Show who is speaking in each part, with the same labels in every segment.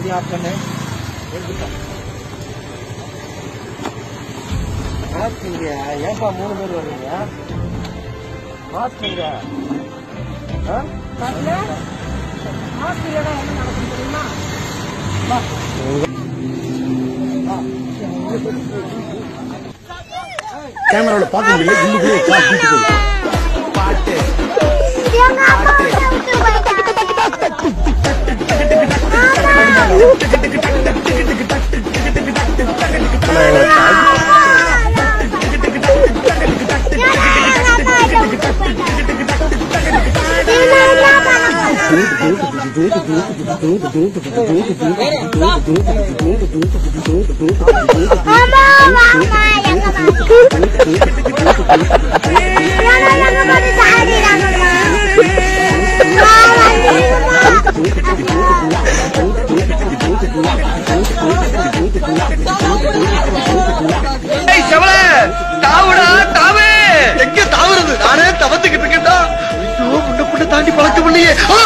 Speaker 1: நீ ஆஃப் பண்ணு மாஸ்க்குங்க ஏன்பா மூணு பேர் வர்றீங்க மாஸ்க்குங்க ஆ
Speaker 2: கேமராவில் பார்க்க முடியல உள்ளுக்குள்ளே காசு தூக்கி போகுது
Speaker 1: பாட்டு
Speaker 3: எங்க அம்மா விட்டு விட்டு போயிட்டாங்க
Speaker 4: ஏய் செவல தாவுடா தாவு எங்க தாவுறது நானே தவத்துக்கிட்டு இருக்கேன்டா ஐயோ முன்ன புண்ண தாண்டி பழக்கம் இல்லையே ஆ!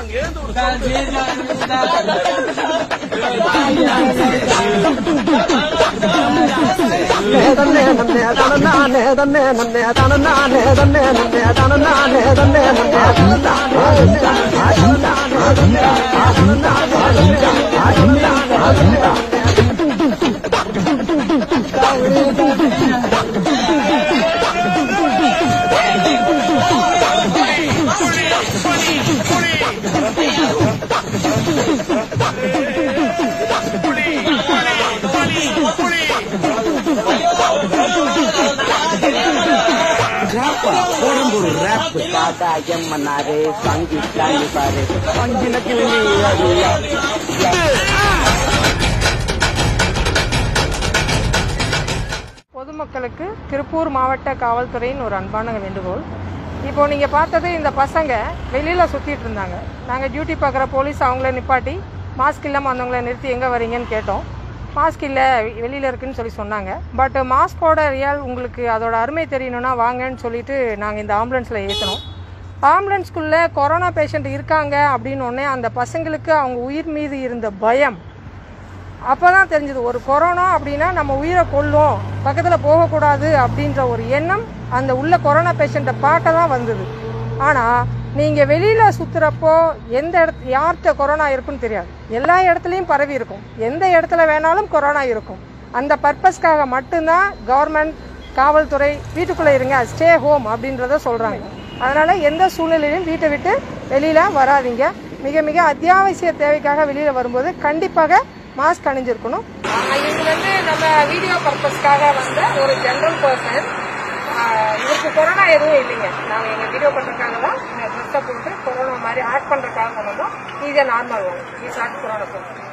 Speaker 2: ரேப்பா போடும் ஒரு ரேப்
Speaker 1: தாத்தா எம்மன்னாரு சங்கி தாண்டி பாரு
Speaker 2: அங்கிலக்கு வெளியே
Speaker 5: பொதுமக்களுக்கு திருப்பூர் மாவட்ட காவல்துறையின் ஒரு அன்பான வேண்டுகோள் இப்போ நீங்க பார்த்தது இந்த பசங்க வெளியில சுத்திட்டு இருந்தாங்க நாங்க டியூட்டி பார்க்குற போலீஸ் அவங்கள நிப்பாட்டி மாஸ்க் இல்லாம வந்தவங்கள நிறுத்தி எங்க வரீங்கன்னு கேட்டோம் மாஸ்க் இல்ல வெளியில இருக்குன்னு சொல்லி சொன்னாங்க பட் மாஸ்கோட ரியல் உங்களுக்கு அதோட அருமை தெரியணும்னா வாங்கன்னு சொல்லிட்டு நாங்க இந்த ஆம்புலன்ஸ்ல ஏற்றணும் ஆம்புலன்ஸ்குள்ள கொரோனா பேஷண்ட் இருக்காங்க அப்படின்னு உடனே அந்த பசங்களுக்கு அவங்க உயிர் மீது இருந்த பயம் அப்பதான் தெரிஞ்சது ஒரு கொரோனா அப்படின்னா நம்ம உயிரை கொல்லும் பக்கத்துல போகக்கூடாது அப்படின்ற ஒரு எண்ணம் அந்த உள்ள கொரோனா பேஷண்ட்டை பார்க்க தான் வந்தது ஆனா நீங்க வெளியில சுத்துறப்போ எந்த இடத்து யார்கிட்ட கொரோனா இருக்குன்னு தெரியாது எல்லா இடத்துலயும் பரவி இருக்கும் எந்த இடத்துல வேணாலும் கொரோனா இருக்கும் அந்த பர்பஸ்க்காக மட்டும்தான் கவர்மெண்ட் காவல்துறை வீட்டுக்குள்ள இருங்க ஸ்டே ஹோம் அப்படின்றத சொல்றாங்க அதனால எந்த சூழ்நிலையிலும் வீட்டை விட்டு வெளியில வராதீங்க மிக மிக அத்தியாவசிய தேவைக்காக வெளியில வரும்போது கண்டிப்பாக மாஸ்க் அணிஞ்சிருக்கணும் இது வந்து நம்ம வீடியோ பர்பஸ்க்காக வந்த ஒரு ஜெனரல் பர்சன் இதுக்கு கொரோனா எதுவும் இல்லைங்க நாங்கள் எங்கள் வீடியோ பண்ணுறதுக்காக தான் ட்ரெஸ்ஸை போட்டு கொரோனா மாதிரி ஆட் பண்ணுறதுக்காக கொண்டு வந்தோம் இது normal one is not corona